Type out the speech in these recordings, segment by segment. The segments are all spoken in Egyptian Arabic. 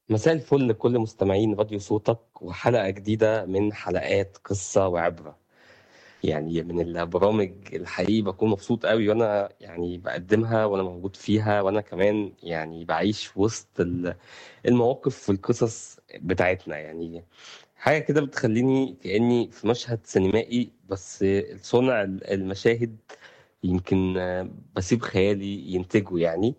مساء الفل لكل مستمعين راديو صوتك وحلقة جديدة من حلقات قصة وعبرة يعني من البرامج الحقيقي بكون مبسوط قوي وانا يعني بقدمها وانا موجود فيها وانا كمان يعني بعيش وسط ال- المواقف والقصص بتاعتنا يعني حاجة كده بتخليني كأني في مشهد سينمائي بس صنع المشاهد يمكن آه، بسيب خيالي ينتجه يعني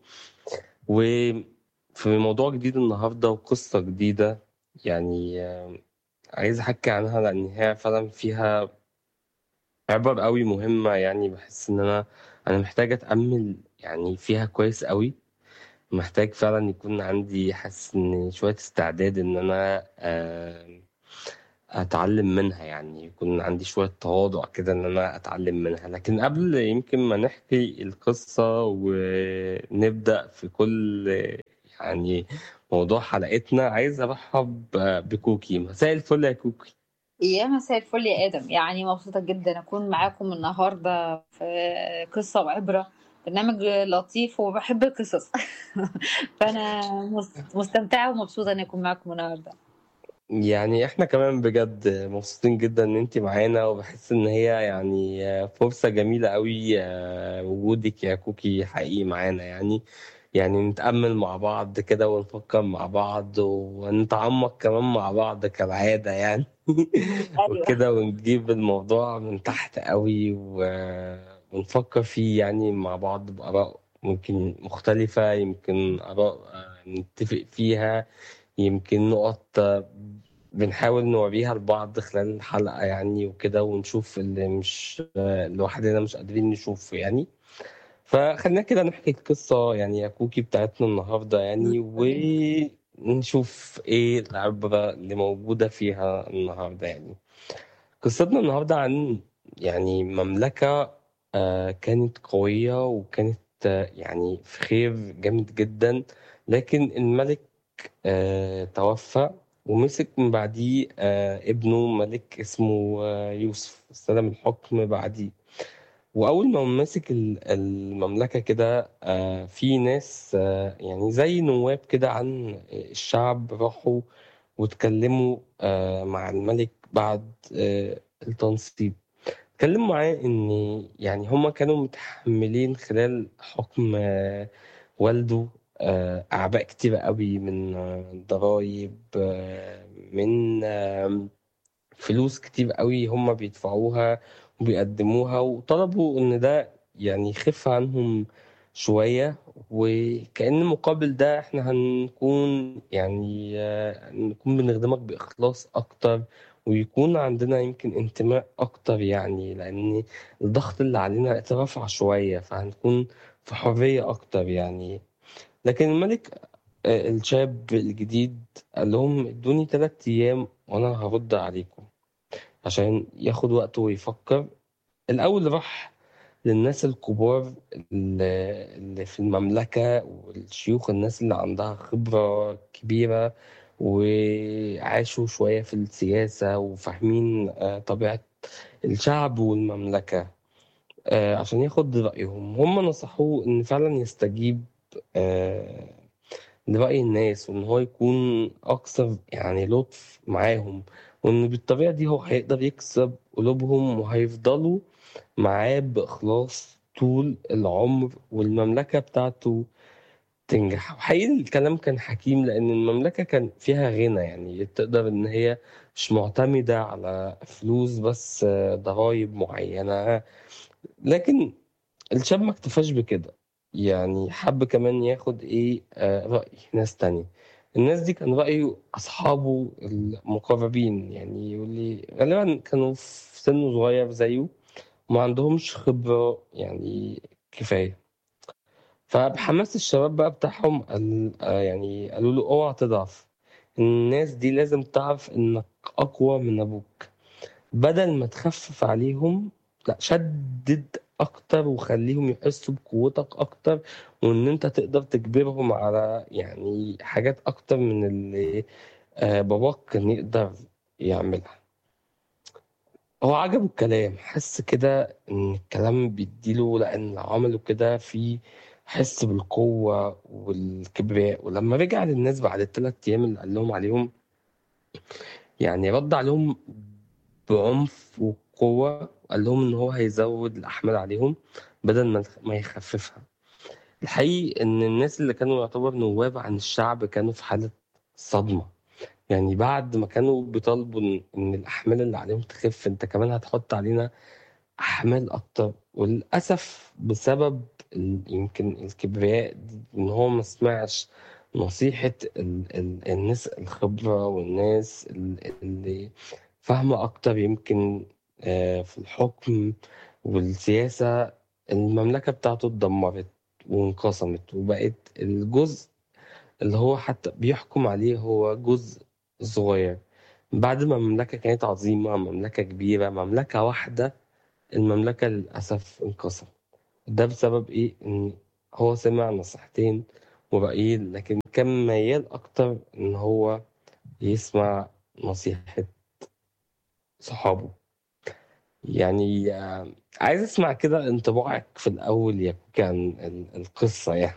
وفي موضوع جديد النهاردة وقصة جديدة يعني آه، عايز أحكي عنها لأن هي فعلا فيها عبر قوي مهمة يعني بحس إن أنا أنا محتاج أتأمل يعني فيها كويس قوي محتاج فعلا يكون عندي حاسس إن شوية استعداد إن أنا آه، أتعلم منها يعني يكون عندي شوية تواضع كده إن أنا أتعلم منها لكن قبل يمكن ما نحكي القصة ونبدأ في كل يعني موضوع حلقتنا عايز أرحب بكوكي مساء الفل يا كوكي يا مساء الفل يا آدم يعني مبسوطة جدا أكون معاكم النهاردة في قصة وعبرة برنامج لطيف وبحب القصص فأنا مس- مستمتعة ومبسوطة إني أكون معاكم النهاردة يعني احنا كمان بجد مبسوطين جدا ان انت معانا وبحس ان هي يعني فرصة جميلة قوي آه، وجودك يا كوكي حقيقي معانا يعني يعني نتأمل مع بعض كده ونفكر مع بعض ونتعمق كمان مع بعض كالعادة يعني أيوه وكده ونجيب الموضوع من تحت قوي و- ونفكر فيه يعني مع بعض بآراء ممكن مختلفة يمكن آراء آه، نتفق فيها يمكن نقط آه، بنحاول نوريها لبعض خلال الحلقة يعني وكده ونشوف اللي مش آه، لوحدنا مش قادرين نشوفه يعني فخلينا كده نحكي القصة يعني يا كوكي بتاعتنا النهاردة يعني ونشوف ايه العبرة اللي موجودة فيها النهاردة يعني قصتنا النهاردة عن يعني مملكة آه، كانت قوية وكانت آه، يعني في خير جامد جدا لكن الملك آه، توفى ومسك من بعديه آه، ابنه ملك اسمه آه، يوسف استلم الحكم بعديه وأول ما مسك ال- المملكة كده آه، في ناس آه، يعني زي نواب كده عن الشعب راحوا واتكلموا آه، مع الملك بعد آه، التنصيب اتكلموا معاه إن يعني هما كانوا متحملين خلال حكم آه، والده آه، أعباء كتيرة قوي من آه، ضرايب آه، من آه، فلوس كتير قوي هم بيدفعوها وبيقدموها وطلبوا إن ده يعني يخف عنهم شوية وكأن مقابل ده إحنا هنكون يعني آه، نكون بنخدمك بإخلاص أكتر ويكون عندنا يمكن انتماء أكتر يعني لأن الضغط اللي علينا اترفع شوية فهنكون في حرية أكتر يعني لكن الملك آه، الشاب الجديد قال لهم ادوني تلات أيام وأنا هرد عليكم عشان ياخد وقته ويفكر الأول راح للناس الكبار اللي اللي في المملكة والشيوخ الناس اللي عندها خبرة كبيرة وعاشوا شوية في السياسة وفاهمين آه، طبيعة الشعب والمملكة آه، عشان ياخد رأيهم هم نصحوه إن فعلا يستجيب آه، لرأي الناس وإن هو يكون أكثر يعني لطف معاهم وإن بالطريقة دي هو هيقدر يكسب قلوبهم وهيفضلوا معاه بإخلاص طول العمر والمملكة بتاعته تنجح وحقيقي الكلام كان حكيم لأن المملكة كان فيها غنى يعني تقدر إن هي مش معتمدة على فلوس بس آه، ضرايب معينة لكن الشاب ما اكتفاش بكده يعني حب كمان ياخد ايه آه رأي ناس تانية الناس دي كان رأي أصحابه المقربين يعني يقول لي غالبا كانوا في سن صغير زيه وما عندهمش خبرة يعني كفاية فبحماس الشباب بقى بتاعهم قال آه يعني قالوا له اوعى تضعف الناس دي لازم تعرف انك اقوى من ابوك بدل ما تخفف عليهم لا شدد اكتر وخليهم يحسوا بقوتك اكتر وان انت تقدر تجبرهم على يعني حاجات اكتر من اللي آه، باباك كان يقدر يعملها هو عجبه الكلام حس كده ان الكلام بيديله لان لو عملوا كده في حس بالقوة والكبرياء ولما رجع للناس بعد الثلاث أيام اللي قال لهم عليهم يعني رد عليهم بعنف وقوة وقال لهم إن هو هيزود الأحمال عليهم بدل ما ما يخففها الحقيقي إن الناس اللي كانوا يعتبر نواب عن الشعب كانوا في حالة صدمة يعني بعد ما كانوا بيطالبوا إن إن الأحمال اللي عليهم تخف أنت كمان هتحط علينا أحمال أكتر وللأسف بسبب ال- يمكن الكبرياء دي، إن هو ما سمعش نصيحة ال ال الناس الخبرة والناس ال- اللي فاهمة أكتر يمكن آه، في الحكم والسياسة المملكة بتاعته اتدمرت وانقسمت وبقت الجزء اللي هو حتى بيحكم عليه هو جزء صغير بعد ما المملكة كانت عظيمة مملكة كبيرة مملكة واحدة المملكة للأسف انقسمت ده بسبب إيه؟ إن هو سمع نصيحتين ورأيين لكن كان ميال أكتر إن هو يسمع نصيحة صحابه يعني آه، عايز أسمع كده انطباعك في الأول يا كوكي عن ال- القصة يعني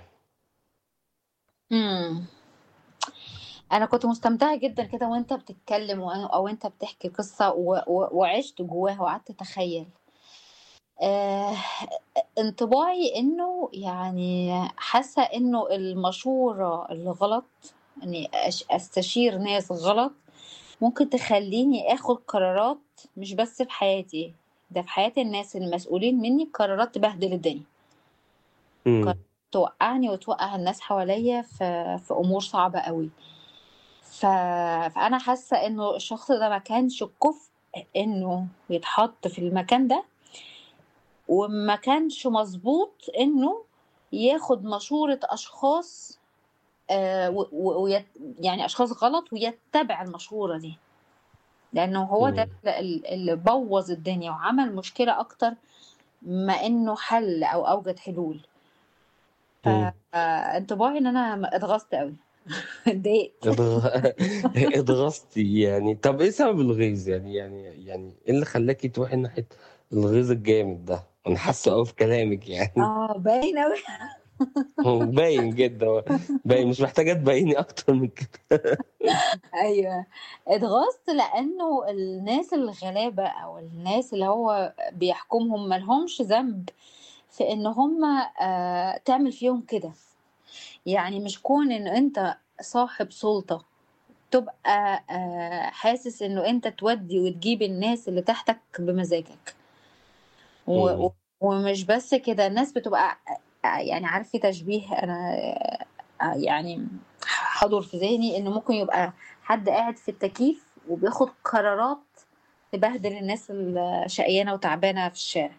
امم انا كنت مستمتعه جدا كده وانت بتتكلم و- او انت بتحكي قصه و... و... وعشت جواها وقعدت اتخيل آه... انطباعي انه يعني حاسه انه المشوره اللي غلط اني أش... استشير ناس غلط ممكن تخليني اخد قرارات مش بس في حياتي ده في حياة الناس المسؤولين مني قرارات تبهدل الدنيا قرارات مم. توقعني وتوقع الناس حواليا في في امور صعبه قوي ف... فانا حاسه انه الشخص ده ما كانش كفء انه يتحط في المكان ده وما كانش مظبوط انه ياخد مشورة اشخاص آه و... و... ويت... يعني اشخاص غلط ويتبع المشورة دي لانه هو ده مم. اللي اللي بوظ الدنيا وعمل مشكلة اكتر ما انه حل او اوجد حلول مم. فانطباعي ان انا اتغصت قوي اتضايقت اتغ- اتغصتي يعني طب ايه سبب الغيظ يعني يعني يعني ايه اللي خلاكي تروحي ناحية الغيظ الجامد ده انا حاسه قوي في كلامك يعني اه باين قوي باين جدا باين مش محتاجة تبيني اكتر من كده ايوه اتغاظت لانه الناس الغلابه او الناس اللي هو بيحكمهم ملهمش ذنب في ان هم آه تعمل فيهم كده يعني مش كون ان انت صاحب سلطه تبقى آه حاسس انه انت تودي وتجيب الناس اللي تحتك بمزاجك و... مم. و- ومش بس كده الناس بتبقى آه، يعني عارف في تشبيه انا آه، يعني حضر في ذهني انه ممكن يبقى حد قاعد في التكييف وبياخد قرارات تبهدل الناس الشقيانه وتعبانه في الشارع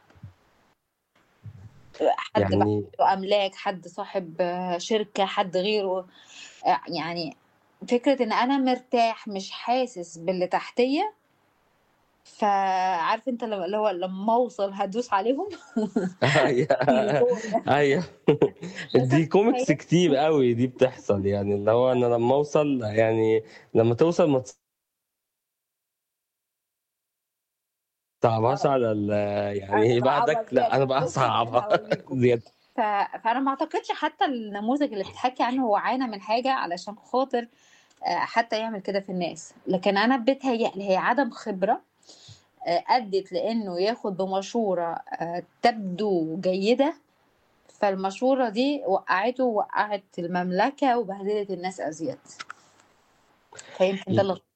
حد بقى يعني عنده املاك حد صاحب آه، شركه حد غيره آه، يعني فكره ان انا مرتاح مش حاسس باللي تحتيه فعارف انت لما اللي هو لما اوصل هدوس عليهم ايوه هو ده ايوه بس دي انا كوميكس تخيلت كتير قوي دي بتحصل يعني اللي هو انا لما اوصل يعني لما توصل ما تصعبهاش اه على ال يعني انا بصعبها بعدك لا انا زياده بقى بص انا اصعبها هوريكم زيادة ف... فانا ما اعتقدش حتى النموذج اللي بتحكي عنه هو عانى من حاجه علشان خاطر آه، حتى يعمل كده في الناس لكن انا بتهيألي هي عدم خبره آه، ادت لانه ياخد بمشوره آه، تبدو جيده فالمشوره دي وقعته وقعت المملكه وبهدلت الناس ازيد فيمكن ده اللي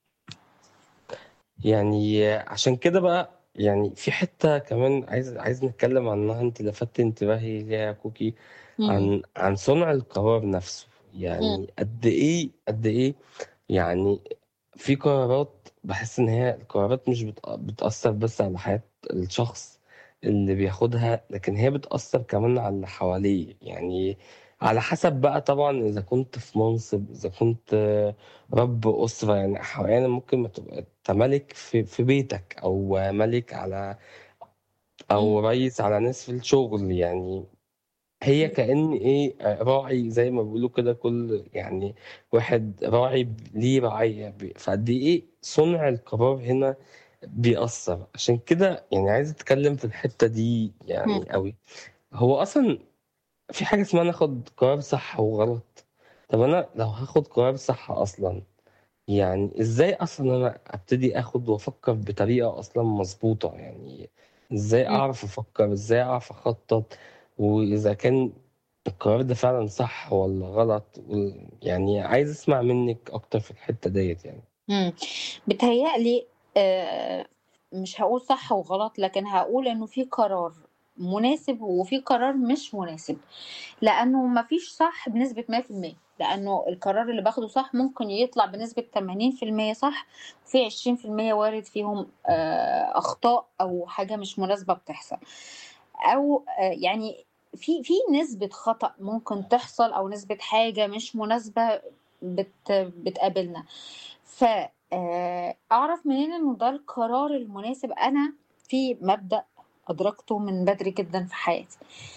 يعني عشان كده بقى يعني في حتة كمان عايز عايز نتكلم عنها انت لفتت انتباهي ليها يا كوكي مم. عن عن صنع القرار نفسه مم. يعني قد ايه قد ايه يعني في قرارات بحس ان هي القرارات مش بت- بتأثر بس على حياة الشخص اللي بياخدها لكن هي بتأثر كمان على اللي حواليه يعني على حسب بقى طبعا اذا كنت في منصب اذا كنت آه، رب أسرة يعني احيانا ممكن ما تبقى انت ملك في في بيتك او ملك على او مم. رئيس على ناس في الشغل يعني هي مم. كأن ايه آه، راعي زي ما بيقولوا كده كل يعني واحد راعي ليه رعية بي- فقد ايه صنع القرار هنا بيأثر عشان كده يعني عايز اتكلم في الحتة دي مم. يعني قوي هو اصلا في حاجة اسمها ناخد قرار صح وغلط طب أنا لو هاخد قرار صح أصلا يعني إزاي أصلا أنا أبتدي أخد وأفكر بطريقة أصلا مظبوطة يعني إزاي مم. أعرف أفكر إزاي أعرف أخطط وإذا كان القرار ده فعلا صح ولا غلط و- يعني عايز أسمع منك أكتر في الحتة ديت يعني مم. بتهيألي آه، مش هقول صح وغلط لكن هقول انه في قرار مناسب وفي قرار مش مناسب لانه مفيش صح بنسبة 100% لانه القرار اللي باخده صح ممكن يطلع بنسبة 80% صح وفي 20% وارد فيهم آه، اخطاء او حاجة مش مناسبة بتحصل او آه، يعني في في نسبة خطأ ممكن تحصل او نسبة حاجة مش مناسبة بت بتقابلنا ف آه، اعرف منين انه ده القرار المناسب انا في مبدأ ادركته من بدري جدا في حياتي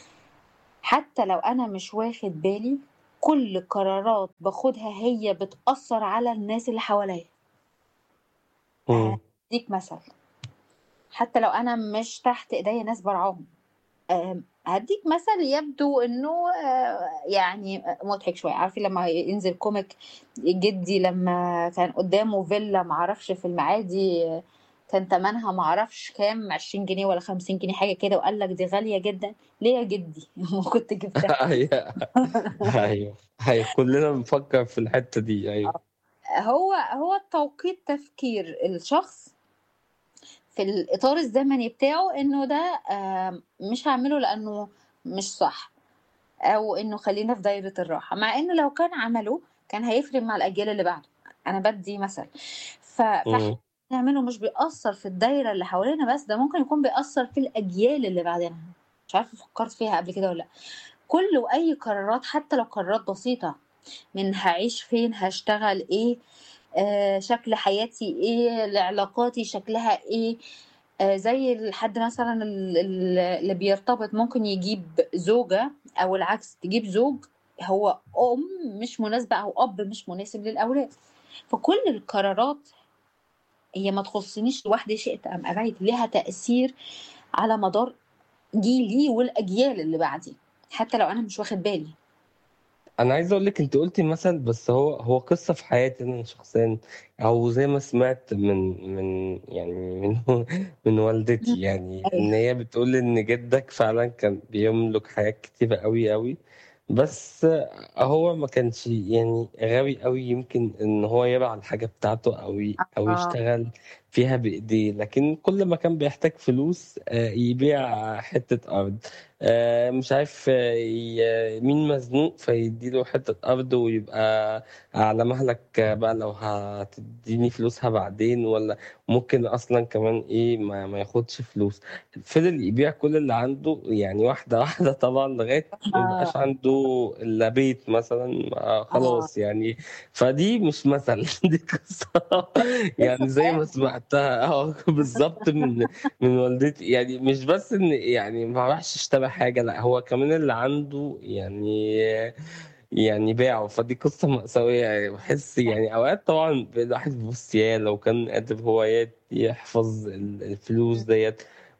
حتى لو انا مش واخد بالي كل قرارات باخدها هي بتأثر على الناس اللي حواليا مم. هديك مثل حتى لو انا مش تحت ايديا ناس برعاهم آم، هديك مثل يبدو انه آه، يعني مضحك شويه عارفين لما ينزل كوميك جدي لما كان قدامه فيلا معرفش في المعادي آه، كان تمنها معرفش كام 20 جنيه ولا 50 جنيه حاجه كده وقال لك دي غاليه جدا ليه يا جدي ما كنت جبتها أيوه أيوه أيوه كلنا بنفكر في الحتة دي أيوه هو هو توقيت تفكير الشخص في الإطار الزمني بتاعه إنه ده آم، مش هعمله لأنه مش صح أو إنه خلينا في دايرة الراحة مع إنه لو كان عمله كان هيفرق مع الأجيال اللي بعده أنا بدي مثل ف- فإحنا مم. بنعمله مش بيأثر في الدايرة اللي حوالينا بس ده ممكن يكون بيأثر في الأجيال اللي بعدنا مش عارفة فكرت فيها قبل كده ولا لأ كل وأي قرارات حتى لو قرارات بسيطة من هعيش فين هشتغل ايه آه شكل حياتي ايه علاقاتي شكلها ايه آه زي الحد مثلا ال- ال- اللي بيرتبط ممكن يجيب زوجة او العكس تجيب زوج هو ام مش مناسبة او اب مش مناسب للاولاد فكل القرارات هي ما تخصنيش لوحدي شئت ام ابيت لها تأثير على مدار جيلي والاجيال اللي بعدي حتى لو انا مش واخد بالي انا عايز اقول لك انت قلتي مثل بس هو هو قصه في حياتي انا شخصيا او زي ما سمعت من من يعني من من والدتي يعني ان ايوه هي بتقول ان جدك فعلا كان بيملك حاجات كتيره قوي قوي بس هو ما كانش يعني غاوي قوي يمكن ان هو يبيع الحاجه بتاعته او ي- او اه يشتغل فيها بايديه لكن كل ما كان بيحتاج فلوس آه، يبيع حته ارض آه، مش عارف آه، ي- مين مزنوق فيديله حتة أرض ويبقى على مهلك آه، بقى لو هتديني فلوسها بعدين ولا ممكن أصلا كمان إيه ما, ما ياخدش فلوس فضل يبيع كل اللي عنده يعني واحدة واحدة طبعا لغاية ما يبقاش اه عنده إلا بيت مثلا آه، اه خلاص يعني فدي مش مثل دي قصة يعني قصة زي ما حياة سمعتها اه بالظبط من من والدتي يعني مش بس ان يعني ما راحش اشترى حاجه لا هو كمان اللي عنده يعني يعني باعه فدي قصه مأساويه يعني بحس يعني اوقات طبعا الواحد بيبص يا لو كان قادر هو يت- يحفظ ال- الفلوس ديت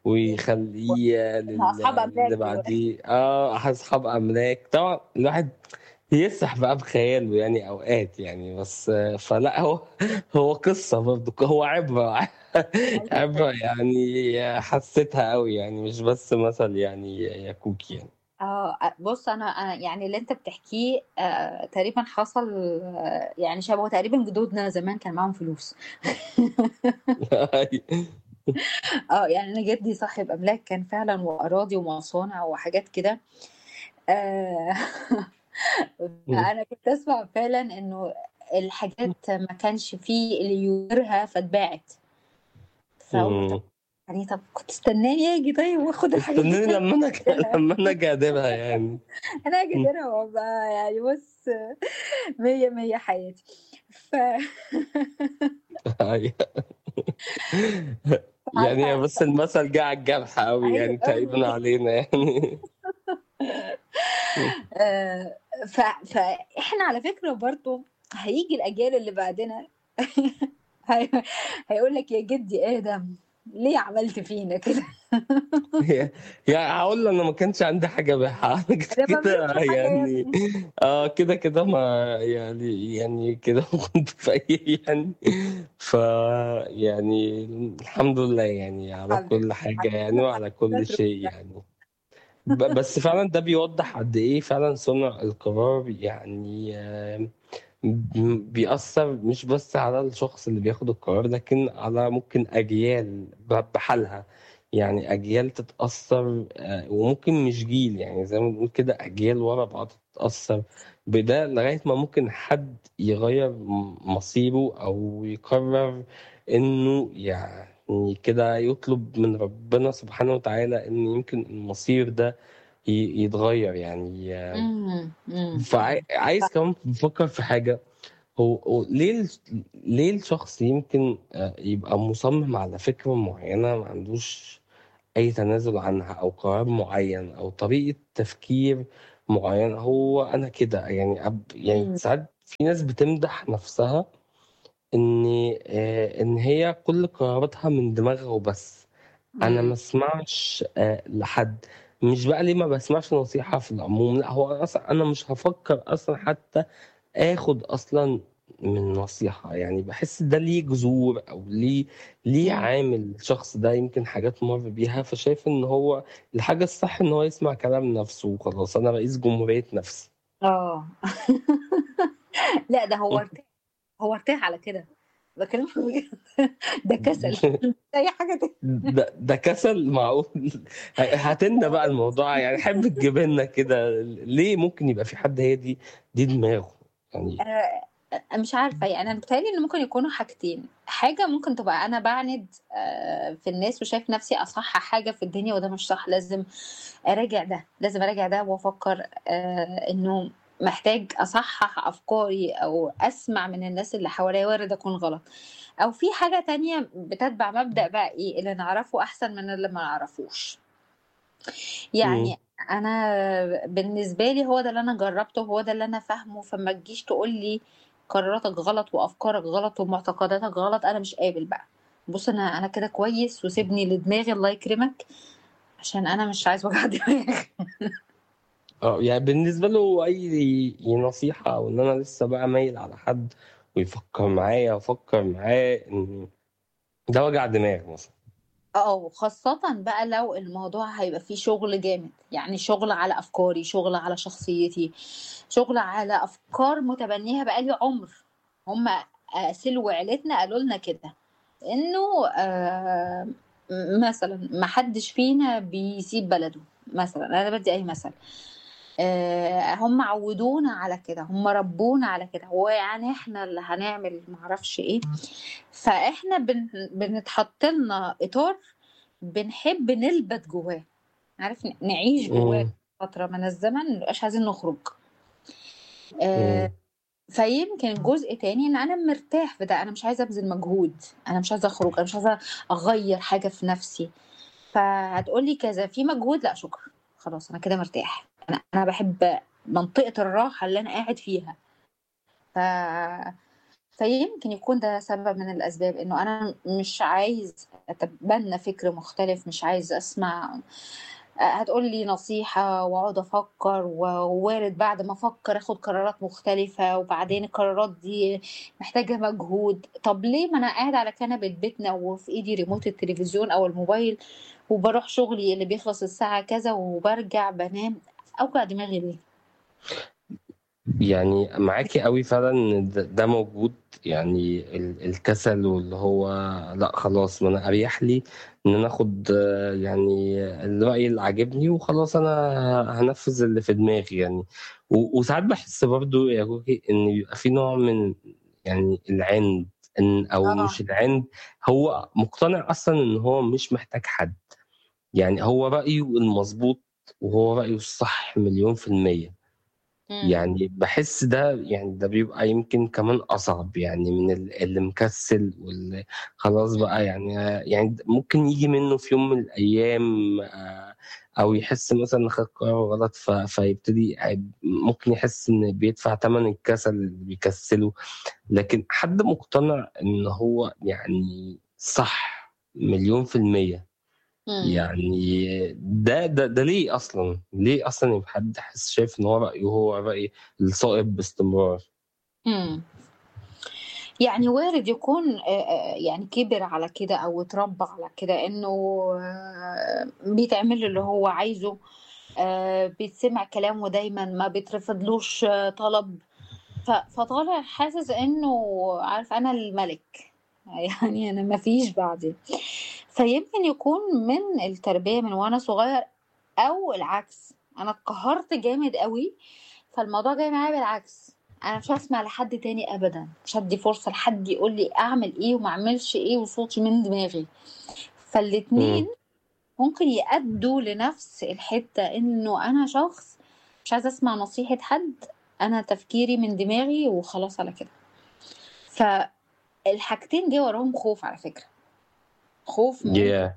ويخليه احنا لل- اصحاب اللي املاك دلوقتي بعديه اه اصحاب املاك طبعا الواحد يسرح بقى بخياله يعني اوقات يعني بس آه، فلا هو هو قصه برضه هو عبره عبره يعني حسيتها قوي يعني مش بس مثل يعني يا كوكي يعني اه بص انا انا يعني اللي انت بتحكيه آه تقريبا حصل آه يعني شبه تقريبا جدودنا زمان كان معاهم فلوس اه يعني انا جدي صاحب املاك كان فعلا واراضي ومصانع وحاجات كده آه انا كنت اسمع فعلا انه الحاجات ما كانش فيه اللي يديرها فاتباعت فقلت مم. يعني طب كنت استناني اجي طيب واخد الحاجات دي استناني لما انا أجدرها. لما انا قادرها يعني انا اجدرها وابقى يعني بص مية مية حياتي ف أيوة. يعني عارفة بس المثل جه على الجرح قوي يعني ايوه تقريبا قوي علينا يعني آه، ف... فاحنا على فكرة برضو هيجي الاجيال اللي بعدنا هي... هيقول لك يا جدي ادم ليه عملت فينا كده هي يعني هقول له انا ما كانش عندي حاجه ابيعها انا كده انا ما كده بعملش حاجه يا يعني ابني اه كده كده ما يعني يعني كده كنت فقير يعني ف يعني الحمد لله يعني على حبيبي كل حاجه يعني حبيبي وعلى كل شكرا شيء يعني ب- بس فعلا ده بيوضح قد ايه فعلا صنع القرار يعني آه، م- بيأثر مش بس على الشخص اللي بياخد القرار لكن على ممكن أجيال ب- بحالها يعني أجيال تتأثر آه، وممكن مش جيل يعني زي ما بنقول كده أجيال ورا بعض تتأثر بده لغاية ما ممكن حد يغير م- مصيره أو يقرر إنه يعني كده يطلب من ربنا سبحانه وتعالى إن يمكن المصير ده ي- يتغير يعني امم امم فعايز كمان بفكر في حاجة هو هو ليه ال- ليه الشخص يمكن آه، يبقى مصمم على فكرة معينة ما عندوش أي تنازل عنها أو قرار معين أو طريقة تفكير معينة هو أنا كده يعني أب يعني ساعات في ناس بتمدح نفسها إن آه، إن هي كل قراراتها من دماغها وبس انا ما اسمعش آه، لحد مش بقى ليه ما بسمعش نصيحة في العموم لا هو اصلا انا مش هفكر اصلا حتى اخد اصلا من نصيحة يعني بحس ده ليه جذور او ليه ليه امم عامل الشخص ده يمكن حاجات مر بيها فشايف ان هو الحاجة الصح ان هو يسمع كلام نفسه وخلاص انا رئيس جمهورية نفسي اه لا ده هو ارتاح هو ارتاح على كده بكلمك بجد ده كسل مش اي حاجه تاني ده ده كسل معقول هاتلنا بقى الموضوع يعني حب تجيب لنا كده ليه ممكن يبقى في حد هي دي دي دماغه يعني آه، مش عارفه يعني انا بتهيألي ان ممكن يكونوا حاجتين حاجه ممكن تبقى انا بعند آه، في الناس وشايف نفسي اصح حاجه في الدنيا وده مش صح لازم اراجع ده لازم اراجع ده وافكر آه، انه محتاج اصحح افكاري او اسمع من الناس اللي حواليا وارد اكون غلط او في حاجه تانية بتتبع مبدأ بقى ايه اللي نعرفه احسن من اللي ما نعرفوش يعني مم. انا بالنسبه لي هو ده اللي انا جربته هو ده اللي انا فاهمه فما تجيش تقول لي قراراتك غلط وافكارك غلط ومعتقداتك غلط انا مش قابل بقى بص انا انا كده كويس وسيبني لدماغي الله يكرمك عشان انا مش عايز وجع دماغ اه يعني بالنسبة له أي نصيحة أو إن أنا لسه بقى مايل على حد ويفكر معايا أفكر معاه إن ده وجع دماغ مثلا اه وخاصة بقى لو الموضوع هيبقى فيه شغل جامد يعني شغل على أفكاري شغل على شخصيتي شغل على أفكار متبنيها بقالي عمر هم سلو عيلتنا قالوا لنا كده إنه آه مثلا ما حدش فينا بيسيب بلده مثلا أنا بدي أي مثل آه، هم عودونا على كده هم ربونا على كده هو يعني احنا اللي هنعمل معرفش ايه فاحنا بن... بنتحط لنا اطار بنحب نلبت جواه عارف ن- نعيش جواه مم. فترة من الزمن مبقاش عايزين نخرج آه، مم. فيمكن جزء تاني ان انا مرتاح في ده انا مش عايزه ابذل مجهود انا مش عايزه اخرج انا مش عايزه اغير حاجه في نفسي فهتقولي كذا في مجهود لا شكرا خلاص انا كده مرتاح انا انا بحب منطقه الراحه اللي انا قاعد فيها ف... فيمكن يكون ده سبب من الاسباب انه انا مش عايز اتبنى فكر مختلف مش عايز اسمع هتقول لي نصيحة واقعد افكر ووارد بعد ما افكر اخد قرارات مختلفة وبعدين القرارات دي محتاجة مجهود طب ليه ما انا قاعد على كنبة بيتنا وفي ايدي ريموت التلفزيون او الموبايل وبروح شغلي اللي بيخلص الساعة كذا وبرجع بنام اوجع دماغي ليه يعني معاكي قوي فعلا ان ده ده موجود يعني ال- الكسل واللي هو لا خلاص ما انا اريح لي ان انا اخد آه، يعني الرأي اللي عاجبني وخلاص انا هنفذ اللي في دماغي يعني و- وساعات بحس برضو يا روحي ان بيبقى في نوع من يعني العند ان او اه مش العند هو مقتنع اصلا ان هو مش محتاج حد يعني هو رأيه المظبوط وهو رأيه الصح مليون في المية مم. يعني بحس ده يعني ده بيبقى يمكن كمان أصعب يعني من ال- اللي مكسل واللي خلاص بقى يعني يعني ممكن يجي منه في يوم من الأيام آه، أو يحس مثلا إن خد قرار غلط ف- فيبتدي ممكن يحس إن بيدفع تمن الكسل اللي بيكسله لكن حد مقتنع إن هو يعني صح مليون في المية مم. يعني ده ده ده ليه اصلا ليه اصلا يبقى حد حس شايف ان هو رايه هو راي الصائب باستمرار مم. يعني وارد يكون آه، آه، يعني كبر على كده او اتربى على كده انه آه، بيتعمل له اللي هو عايزه آه، بيتسمع كلامه دايما ما بيترفضلوش آه، طلب ف- فطالع حاسس انه عارف انا الملك يعني انا ما فيش بعدي فيمكن يكون من التربية من وانا صغير او العكس انا اتقهرت جامد قوي فالموضوع جاي معايا بالعكس انا مش هسمع لحد تاني ابدا مش هدي فرصة لحد يقول لي اعمل ايه وما اعملش ايه وصوتي من دماغي مم. فالاتنين ممكن يأدوا لنفس الحتة انه انا شخص مش عايزة اسمع نصيحة حد انا تفكيري من دماغي وخلاص على كده فالحاجتين جه وراهم خوف على فكرة خوف من yeah.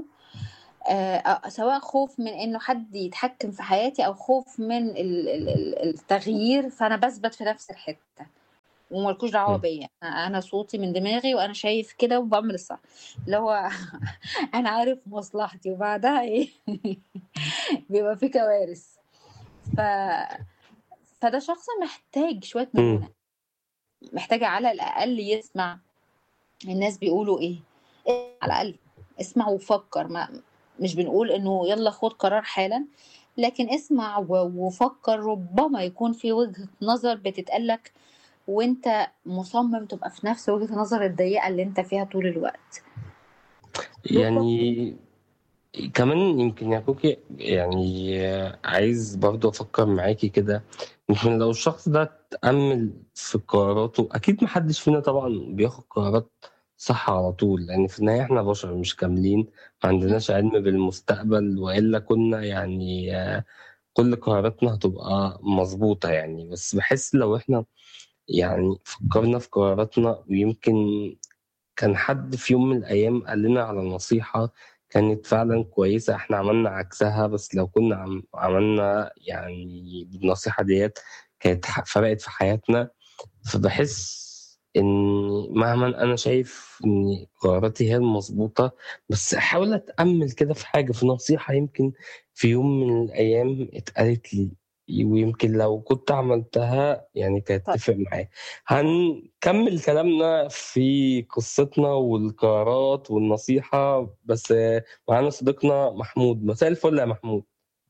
آه، آه، سواء خوف من انه حد يتحكم في حياتي او خوف من ال- ال- ال- التغيير فانا بثبت في نفس الحتة وملكوش دعوة مم. بيا انا أنا صوتي من دماغي وانا شايف كده وبعمل الصح اللي هو انا عارف مصلحتي وبعدها ايه بيبقى في كوارث ف... فده شخص محتاج شوية مم. مرونة محتاج على الأقل يسمع الناس بيقولوا إيه إيه على الأقل اسمع وفكر ما مش بنقول إنه يلا خد قرار حالا لكن اسمع و- وفكر ربما يكون في وجهة نظر بتتقالك وانت مصمم تبقى في نفس وجهة النظر الضيقة اللي انت فيها طول الوقت ربما يعني كمان يمكن يا كوكي يعني عايز برضو افكر معاكي كده يمكن لو الشخص ده تأمل في قراراته اكيد محدش فينا طبعا بياخد قرارات صح على طول لان في النهاية احنا بشر مش كاملين ما عندناش علم بالمستقبل والا كنا يعني آه، كل قراراتنا هتبقى مظبوطة يعني بس بحس لو احنا يعني فكرنا في قراراتنا ويمكن كان حد في يوم من الأيام قال لنا على نصيحة كانت فعلا كويسة احنا عملنا عكسها بس لو كنا عم عملنا يعني بالنصيحة ديت كانت ح- فرقت في حياتنا فبحس ان مهما انا شايف ان قراراتي هي المظبوطة بس احاول اتأمل كده في حاجة في نصيحة يمكن في يوم من الايام اتقالت لي ويمكن لو كنت عملتها يعني كانت طيب تفرق معايا هنكمل كلامنا في قصتنا والقرارات والنصيحة بس معانا صديقنا محمود مساء الفل يا محمود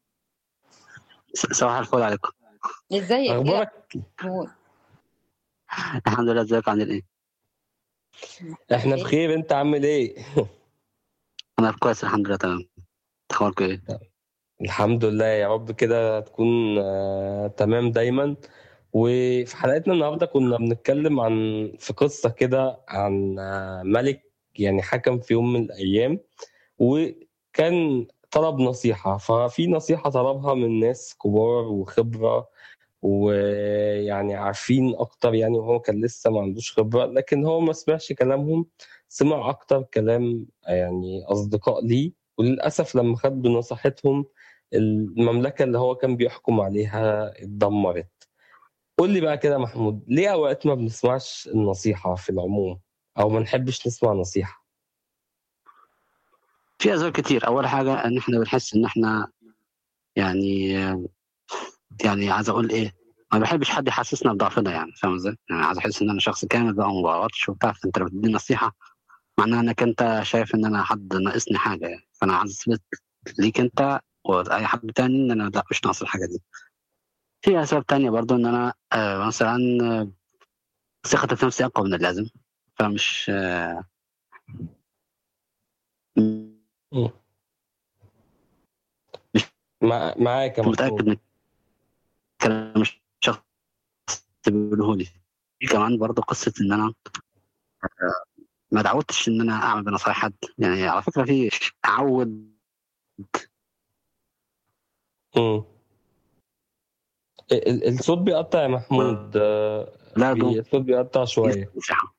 س- صباح الفل عليكم ازيك ايه أخبارك محمود الحمد لله ازيك عامل ايه احنا بخير بخير انت عامل ايه انا كويس الحمد لله تمام اخباركم ايه الحمد لله يا رب كده تكون آه، تمام دايما وفي حلقتنا النهارده كنا بنتكلم عن في قصة كده عن آه، ملك يعني حكم في يوم من الأيام وكان طلب نصيحة ففي نصيحة طلبها من ناس كبار وخبرة ويعني عارفين أكتر يعني وهو كان لسه ما عندوش خبرة لكن هو ما سمعش كلامهم سمع أكتر كلام يعني أصدقاء ليه وللأسف لما خد بنصيحتهم المملكة اللي هو كان بيحكم عليها اتدمرت قول لي بقى كده يا محمود ليه أوقات ما بنسمعش النصيحة في العموم أو ما نحبش نسمع نصيحة في اسباب كتير اول حاجه ان احنا بنحس ان احنا يعني يعني عايز اقول ايه ما بحبش حد يحسسنا بضعفنا يعني فاهم ازاي؟ يعني عايز احس ان انا شخص كامل بقى وما بغلطش وبتاع فانت لو بتديني نصيحه معناها انك انت شايف ان انا حد ناقصني حاجه يعني فانا عايز اثبت ليك انت واي حد تاني ان انا لا مش ناقص الحاجه دي في اسباب تانية برضو ان انا آه مثلا آه، ثقتي في نفسي اقوى من اللازم فمش آه مم. مش مع... معاك يا متاكد محمود من الكلام الشخص بيقوله لي في كمان برضو قصه ان انا ما تعودتش ان انا اعمل بنصايح حد يعني على فكره في اعود مم. ال- ال- الصوت بيقطع يا محمود آه، لا بي- دول الصوت بيقطع شوية نصيحه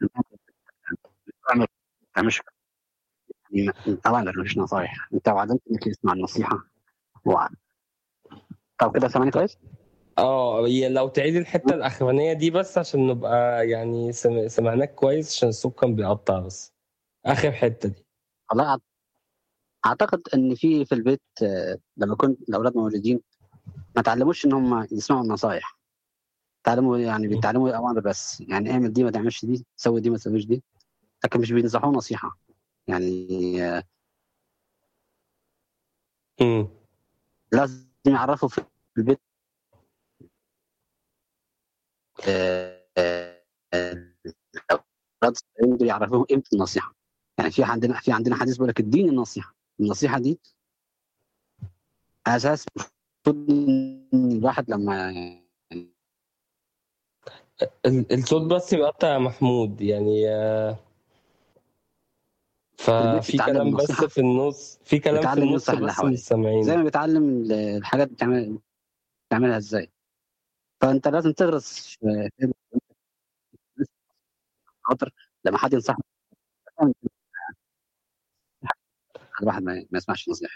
ما تعملش يعني طبعا ده مش نصايح انت وعدت انك تسمع النصيحه وعد طب كده سامعني كويس؟ اه هي لو تعيد الحتة الأخرانية دي بس عشان نبقى يعني سم... سمعناك كويس عشان الصوت كان بيقطع بس آخر حتة دي والله أع- اعتقد ان في في البيت آه، لما كنت الاولاد موجودين ما تعلموش ان هم يسمعوا النصايح تعلموا يعني بيتعلموا اوامر بس يعني اعمل دي ما تعملش دي سوي دي ما تسويش دي لكن مش بينصحوا نصيحه يعني آه، مم. لازم يعرفوا في البيت آه، آه، آه، الاولاد الصغيرين دول يعرفوهم قيمه النصيحه يعني في عندنا في عندنا حديث بيقول لك الدين النصيحه النصيحه دي اساس المفروض إن الواحد لما يعني ال- الصوت بس بيقطع يا محمود يعني آه، في البيت ففي بيتعلم كلام بس النصيحه في النص في كلام في بيتعلم النص ينصح اللي بس حواليه مش سامعين زي ما بيتعلم ال- الحاجات بتعمل بتعملها ازاي فانت لازم تغرس في في خاطر لما حد ينصحك الواحد ما ما يسمعش نصيحه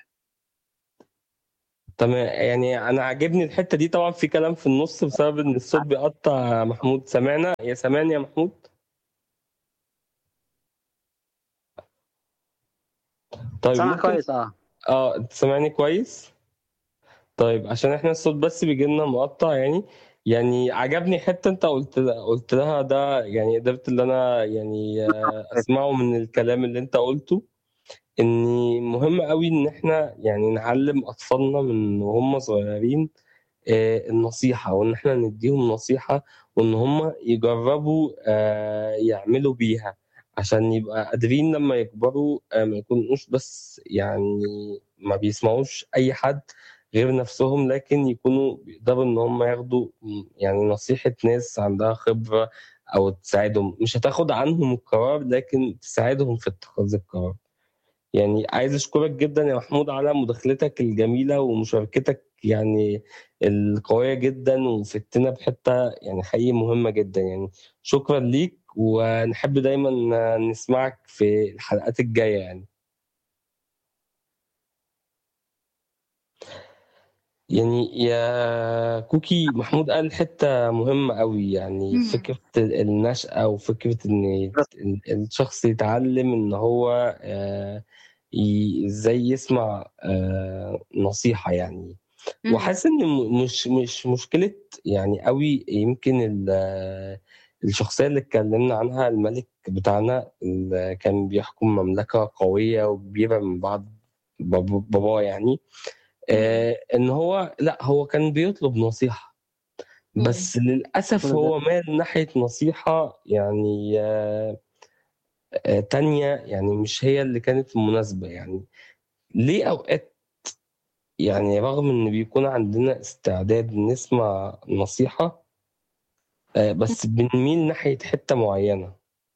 تمام يعني انا عاجبني الحته دي طبعا في كلام في النص بسبب ان الصوت بيقطع يا محمود سامعنا يا سامعني يا محمود طيب سامع ممكن كويس اه اه انت سامعني كويس طيب عشان احنا الصوت بس بيجي لنا مقطع يعني يعني عجبني حته انت قلت قلت لها ده يعني قدرت اللي انا يعني آه، اسمعه من الكلام اللي انت قلته ان مهم قوي ان احنا يعني نعلم اطفالنا من وهم صغيرين آه، النصيحة وإن إحنا نديهم نصيحة وإن هم يجربوا آه، يعملوا بيها عشان يبقى قادرين لما يكبروا آه، ما يكونوش بس يعني ما بيسمعوش أي حد غير نفسهم لكن يكونوا بيقدروا إن هم ياخدوا م- يعني نصيحة ناس عندها خبرة أو تساعدهم مش هتاخد عنهم القرار لكن تساعدهم في اتخاذ القرار يعني عايز اشكرك جدا يا محمود على مداخلتك الجميله ومشاركتك يعني القويه جدا وفتنا بحته يعني حقيقي مهمه جدا يعني شكرا ليك ونحب دايما نسمعك في الحلقات الجايه يعني يعني يا كوكي محمود قال حتة مهمة قوي يعني مم. فكرة النشأة وفكرة إن ال- الشخص يتعلم إن هو آه، ي- إزاي يسمع آه، نصيحة يعني مم. وحاسس إن م- مش مش مشكلة يعني قوي يمكن ال- الشخصية اللي اتكلمنا عنها الملك بتاعنا اللي كان بيحكم مملكة قوية وكبيرة من بعد بابا باباه يعني آه، ان هو لا هو كان بيطلب نصيحة مم. بس للأسف كل ده هو مال ناحية نصيحة يعني آه، آه، تانية يعني مش هي اللي كانت المناسبة يعني ليه أوقات يعني رغم إن بيكون عندنا استعداد نسمع نصيحة آه، بس بنميل ناحية حتة معينة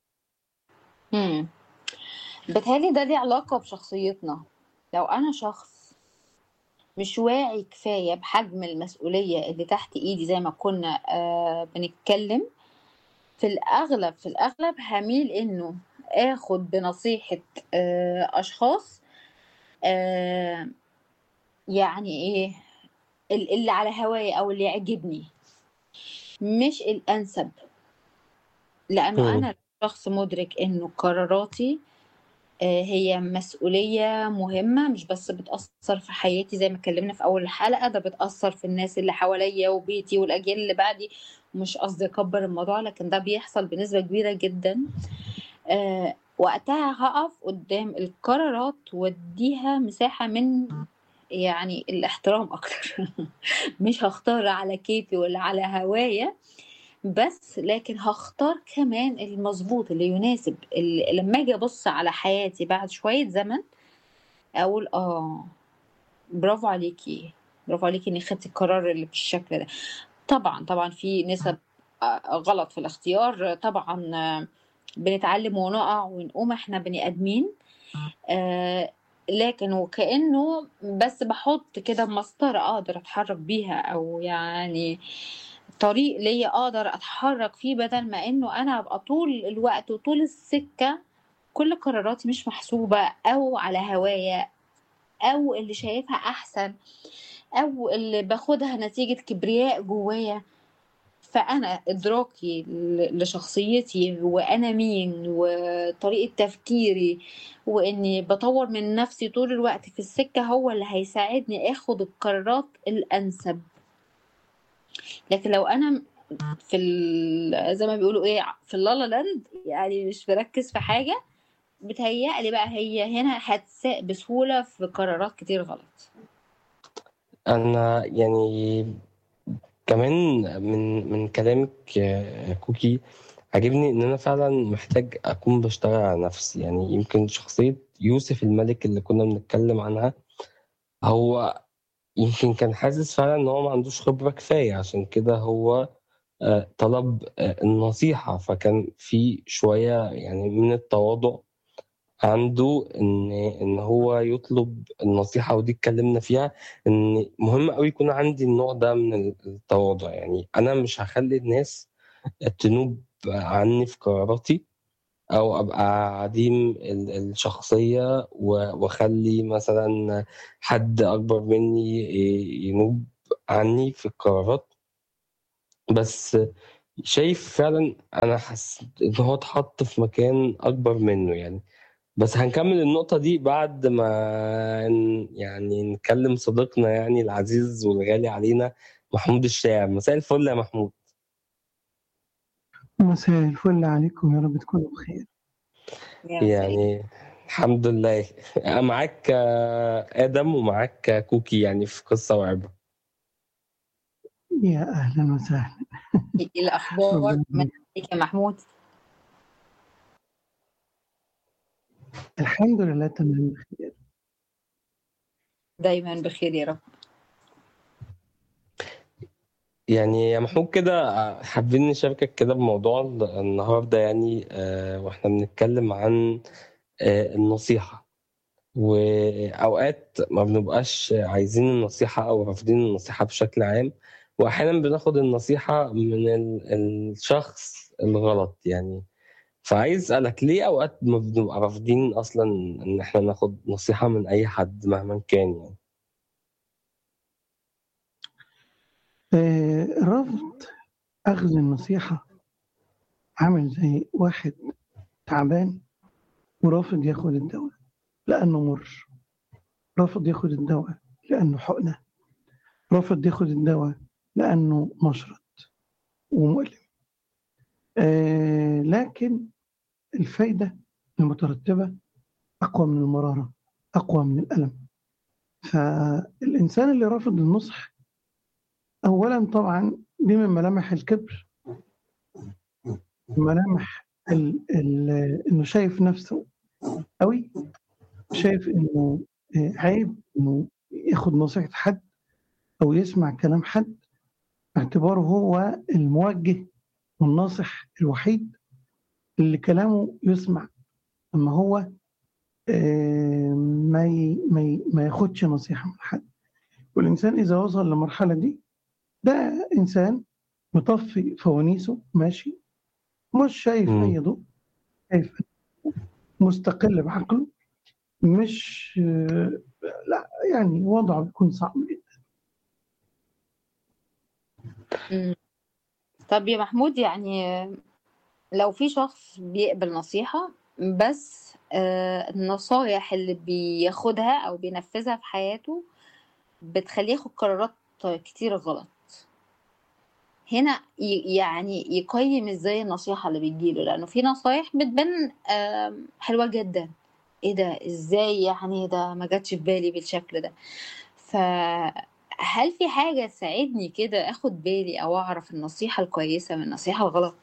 مم. بتهيألي ده ليه علاقة بشخصيتنا لو أنا شخص مش واعي كفاية بحجم المسؤولية اللي تحت إيدي زي ما كنا آه بنتكلم في الأغلب في الأغلب هميل إنه آخد بنصيحة آه أشخاص آه يعني إيه ال- اللي على هواي أو اللي يعجبني مش الأنسب لأنه مم. أنا شخص مدرك إنه قراراتي آه، هي مسؤولية مهمة مش بس بتأثر في حياتي زي ما اتكلمنا في أول الحلقة ده بتأثر في الناس اللي حواليا وبيتي والأجيال اللي بعدي مش قصدي أكبر الموضوع لكن ده بيحصل بنسبة كبيرة جدا آه، وقتها هقف قدام القرارات واديها مساحة من يعني الاحترام أكتر مش هختار على كيفي ولا على هوايا بس لكن هختار كمان المظبوط اللي يناسب اللي لما اجي ابص على حياتي بعد شوية زمن اقول اه برافو عليكي برافو عليكي انك خدتي القرار اللي بالشكل ده طبعا طبعا في نسب آه، غلط في الاختيار طبعا آه، بنتعلم ونقع ونقوم احنا بني ادمين آه، لكن وكأنه بس بحط كده مسطرة اقدر اتحرك بيها او يعني طريق ليا اقدر اتحرك فيه بدل ما انه انا ابقى طول الوقت وطول السكة كل قراراتي مش محسوبة او على هوايا او اللي شايفها احسن او اللي باخدها نتيجة كبرياء جوايا فانا ادراكي ل- لشخصيتي وانا مين وطريقه تفكيري واني بطور من نفسي طول الوقت في السكه هو اللي هيساعدني اخد القرارات الانسب لكن لو انا في ال- زي ما بيقولوا ايه في اللالا لاند يعني مش بركز في حاجه بتهيألي بقى هي هنا هتساق بسهوله في قرارات كتير غلط انا يعني كمان من من كلامك يا كوكي عجبني ان انا فعلا محتاج اكون بشتغل على نفسي يعني يمكن شخصية يوسف الملك اللي كنا بنتكلم عنها هو يمكن كان حاسس فعلا ان هو ما عندوش خبرة كفاية عشان كده هو آه، طلب آه، النصيحة فكان في شوية يعني من التواضع عنده ان ان هو يطلب النصيحة ودي اتكلمنا فيها ان مهم قوي يكون عندي النوع ده من التواضع يعني انا مش هخلي الناس تنوب عني في قراراتي او ابقى عديم ال- الشخصيه و- واخلي مثلا حد اكبر مني ي- ينوب عني في القرارات بس شايف فعلا انا حاسس ان هو اتحط في مكان اكبر منه يعني بس هنكمل النقطة دي بعد ما ن- يعني نكلم صديقنا يعني العزيز والغالي علينا محمود الشاعر مساء الفل يا محمود مساء الفل عليكم يا رب تكونوا بخير يعني الحمد لله معاك آه، آدم ومعاك آه، كوكي يعني في قصة وعبرة يا أهلا وسهلا ايه الاخبار ربنا من عليك يا محمود الحمد لله تمام بخير دايما بخير يا رب يعني يا محمود كده آه، حابين نشاركك كده بموضوع ال- النهاردة يعني آه، واحنا بنتكلم عن آه، النصيحة وأوقات ما بنبقاش عايزين النصيحة أو رافضين النصيحة بشكل عام وأحيانا بناخد النصيحة من ال- الشخص الغلط يعني فعايز أسألك ليه أوقات ما بنبقى رافضين أصلا إن إحنا ناخد نصيحة من أي حد مهما كان يعني آه، رفض أخذ النصيحة عامل زي واحد تعبان ورافض ياخد الدواء لأنه مر رافض ياخد الدواء لأنه حقنة رافض ياخد الدواء لأنه مشرط ومؤلم آه، لكن الفايدة المترتبة أقوى من المرارة أقوى من الألم فالإنسان اللي رافض النصح أولا طبعا دي من ملامح الكبر ملامح ال ال إنه شايف نفسه قوي شايف إنه آه، عيب إنه ياخد نصيحة حد أو يسمع كلام حد باعتباره هو الموجه والناصح الوحيد اللي كلامه يسمع أما هو آه، ما ي- ما ي- ما ياخدش نصيحة من حد والإنسان إذا وصل للمرحلة دي ده إنسان مطفي فوانيسه ماشي مش شايف مم. أي ضوء شايف مستقل بعقله مش آه، لا يعني وضعه بيكون صعب جدا مم. طب يا محمود يعني لو في شخص بيقبل نصيحة بس آه، النصايح اللي بياخدها أو بينفذها في حياته بتخليه ياخد قرارات كتير غلط هنا ي- يعني يقيم ازاي النصيحة اللي بتجيله لأنه في نصايح بتبان آم، حلوة جدا ايه ده ازاي يعني ده ما جاتش في بالي بالشكل ده فهل في حاجة تساعدني كده اخد بالي او اعرف النصيحة الكويسة من النصيحة الغلط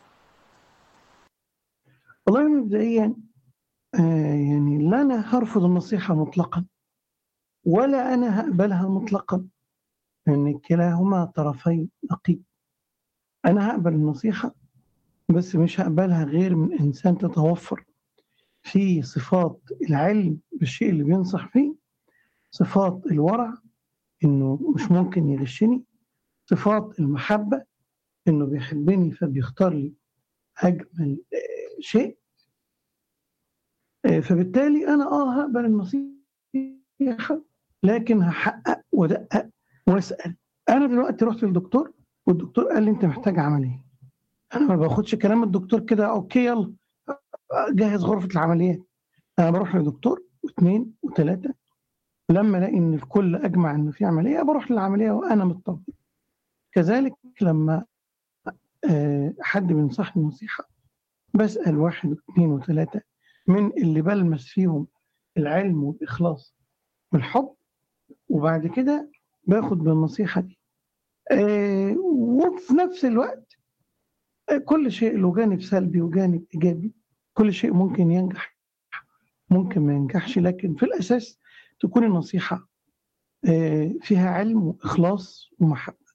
والله مبدئيا آه، يعني لا أنا هرفض النصيحة مطلقا ولا أنا هقبلها مطلقا لأن كلاهما طرفي نقيض أنا هقبل النصيحة بس مش هقبلها غير من إنسان تتوفر في صفات العلم بالشيء اللي بينصح فيه صفات الورع إنه مش ممكن يغشني صفات المحبة إنه بيحبني فبيختار لي أجمل آه، شيء آه، فبالتالي أنا آه هقبل النصيحة لكن هحقق وادقق واسال انا دلوقتي رحت للدكتور والدكتور قال لي انت محتاج عمليه انا ما باخدش كلام الدكتور كده اوكي يلا جهز غرفه العمليات انا بروح لدكتور واثنين وثلاثه لما الاقي ان الكل اجمع ان في عمليه بروح للعمليه وانا مطمن كذلك لما آه، حد بينصحني نصيحه بسال واحد واثنين وثلاثه من اللي بلمس فيهم العلم والاخلاص والحب وبعد كده باخد بالنصيحه دي آه، وفي نفس الوقت آه، كل شيء له جانب سلبي وجانب ايجابي كل شيء ممكن ينجح ممكن ما ينجحش لكن في الاساس تكون النصيحه آه، فيها علم واخلاص ومحبه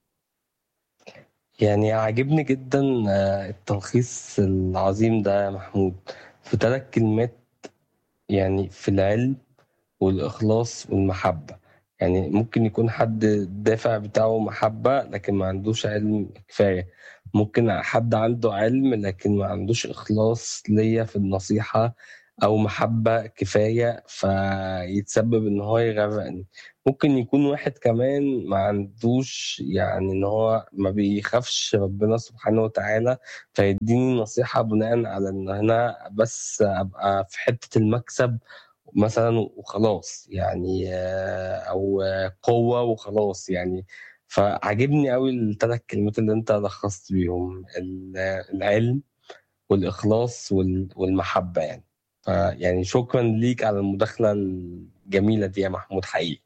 يعني عاجبني جدا آه، التلخيص العظيم ده يا محمود في ثلاث كلمات يعني في العلم والإخلاص والمحبة يعني ممكن يكون حد الدافع بتاعه محبة لكن ما عندوش علم كفاية ممكن حد عنده علم لكن ما عندوش إخلاص ليا في النصيحة أو محبة كفاية فيتسبب إن هو يغرقني ممكن يكون واحد كمان ما عندوش يعني إن هو ما بيخافش ربنا سبحانه وتعالى فيديني نصيحة بناء على إن أنا بس أبقى في حتة المكسب مثلا وخلاص يعني آه، او آه، قوه وخلاص يعني فعجبني قوي الثلاث كلمات اللي انت لخصت بيهم ال- العلم والاخلاص وال- والمحبه يعني فيعني شكرا ليك على المداخله الجميله دي يا محمود حقيقي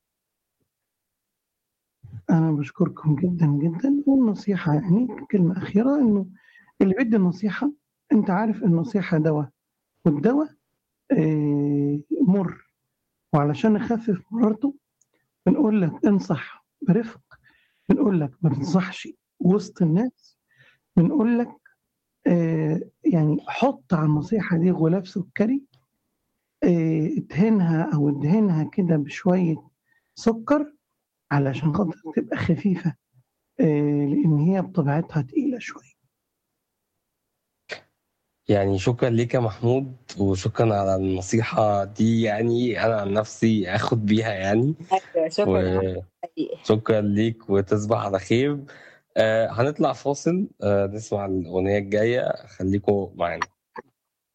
انا بشكركم جدا جدا والنصيحه يعني كلمه اخيره انه اللي بيدي النصيحه انت عارف النصيحه دواء والدواء آه، مر وعلشان نخفف مرارته بنقول لك انصح برفق بنقول لك ما تنصحش وسط الناس بنقول لك آه، يعني حط على النصيحه دي غلاف سكري آه، ادهنها او ادهنها كده بشويه سكر علشان خاطر تبقى خفيفه آه، لان هي بطبيعتها تقيله شويه يعني شكرا ليك يا محمود وشكرا على النصيحه دي يعني انا عن نفسي اخد بيها يعني أيوة، شكرا يا و... حقيقي شكرا ليك وتصبح على خير آه هنطلع فاصل آه نسمع الأغنية الجاية خليكم معانا